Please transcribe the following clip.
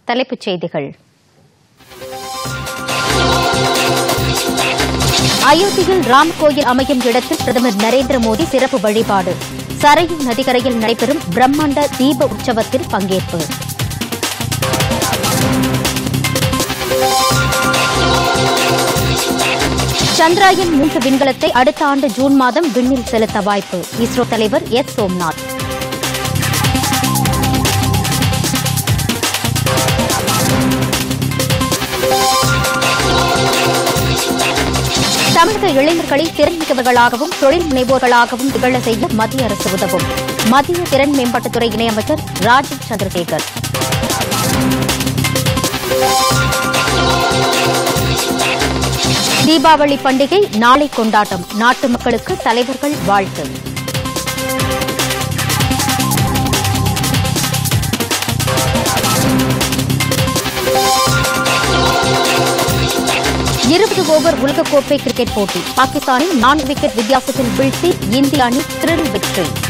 தலைப்புச் செய்திகள் அயோத்தியில் ராம் கோயில் அமையும் இடத்தில் பிரதமர் நரேந்திர மோடி சிறப்பு வழிபாடு சரையு நதிக்கரையில் நடைபெறும் பிரம்மாண்ட தீப உற்சவத்தில் பங்கேற்பு சந்திராயன் மூன்று விண்கலத்தை அடுத்த ஆண்டு ஜூன் மாதம் விண்ணில் செலுத்த வாய்ப்பு இஸ்ரோ தலைவர் எஸ் சோம்நாத் தமிழக இளைஞர்களை திறன்மிக்கவர்களாகவும் தொழில் முனைவோர்களாகவும் திகழ செய்ய மத்திய அரசு உதவும் மத்திய திறன் மேம்பாட்டுத்துறை இணையமைச்சர் ராஜீவ் சந்திரசேகர் தீபாவளி பண்டிகை நாளை கொண்டாட்டம் நாட்டு மக்களுக்கு தலைவர்கள் வாழ்த்து இருபது ஓவர் உலகக்கோப்பை கிரிக்கெட் போட்டி பாகிஸ்தானை நான்கு விக்கெட் வித்தியாசத்தில் வீழ்த்தி இந்திய அணி த்ரில் வெற்றி